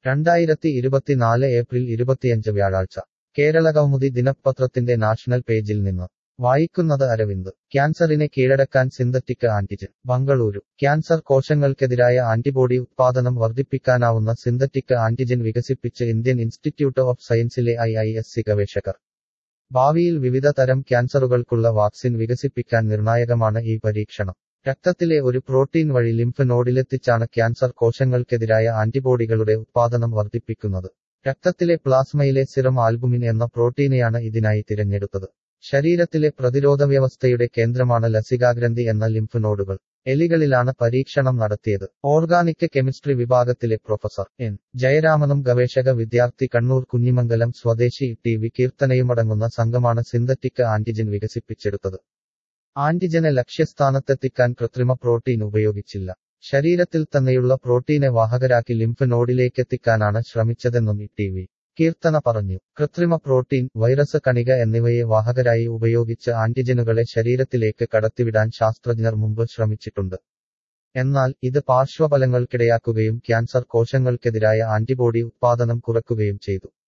രണ്ടായിരത്തി ഇരുപത്തിനാല് ഏപ്രിൽ ഇരുപത്തിയഞ്ച് വ്യാഴാഴ്ച കേരള കൗമുദി ദിനപത്രത്തിന്റെ നാഷണൽ പേജിൽ നിന്ന് വായിക്കുന്നത് അരവിന്ദ് ക്യാൻസറിനെ കീഴടക്കാൻ സിന്തറ്റിക് ആന്റിജൻ ബംഗളൂരു ക്യാൻസർ കോശങ്ങൾക്കെതിരായ ആന്റിബോഡി ഉത്പാദനം വർദ്ധിപ്പിക്കാനാവുന്ന സിന്തറ്റിക് ആന്റിജൻ വികസിപ്പിച്ച് ഇന്ത്യൻ ഇൻസ്റ്റിറ്റ്യൂട്ട് ഓഫ് സയൻസിലെ ഐ ഐ എസ് സി ഗവേഷകർ ഭാവിയിൽ വിവിധ തരം ക്യാൻസറുകൾക്കുള്ള വാക്സിൻ വികസിപ്പിക്കാൻ നിർണായകമാണ് ഈ പരീക്ഷണം രക്തത്തിലെ ഒരു പ്രോട്ടീൻ വഴി ലിംഫ് നോഡിലെത്തിച്ചാണ് ക്യാൻസർ കോശങ്ങൾക്കെതിരായ ആന്റിബോഡികളുടെ ഉത്പാദനം വർദ്ധിപ്പിക്കുന്നത് രക്തത്തിലെ പ്ലാസ്മയിലെ സിറം ആൽബുമിൻ എന്ന പ്രോട്ടീനെയാണ് ഇതിനായി തിരഞ്ഞെടുത്തത് ശരീരത്തിലെ പ്രതിരോധവ്യവസ്ഥയുടെ കേന്ദ്രമാണ് ലസികാഗ്രന്ഥി എന്ന ലിംഫ് നോഡുകൾ എലികളിലാണ് പരീക്ഷണം നടത്തിയത് ഓർഗാനിക് കെമിസ്ട്രി വിഭാഗത്തിലെ പ്രൊഫസർ എൻ ജയരാമനും ഗവേഷക വിദ്യാർത്ഥി കണ്ണൂർ കുഞ്ഞിമംഗലം സ്വദേശി ടി വി കീർത്തനയുമടങ്ങുന്ന സംഘമാണ് സിന്തറ്റിക് ആന്റിജൻ വികസിപ്പിച്ചെടുത്തത് ആന്റിജനെ ലക്ഷ്യസ്ഥാനത്തെത്തിക്കാൻ കൃത്രിമ പ്രോട്ടീൻ ഉപയോഗിച്ചില്ല ശരീരത്തിൽ തന്നെയുള്ള പ്രോട്ടീനെ വാഹകരാക്കി ലിംഫ് നോഡിലേക്കെത്തിക്കാനാണ് ശ്രമിച്ചതെന്നും ഇ ടി വി കീർത്തന പറഞ്ഞു കൃത്രിമ പ്രോട്ടീൻ വൈറസ് കണിക എന്നിവയെ വാഹകരായി ഉപയോഗിച്ച് ആന്റിജനുകളെ ശരീരത്തിലേക്ക് കടത്തിവിടാൻ ശാസ്ത്രജ്ഞർ മുമ്പ് ശ്രമിച്ചിട്ടുണ്ട് എന്നാൽ ഇത് പാർശ്വഫലങ്ങൾക്കിടയാക്കുകയും ക്യാൻസർ കോശങ്ങൾക്കെതിരായ ആന്റിബോഡി ഉത്പാദനം കുറയ്ക്കുകയും ചെയ്തു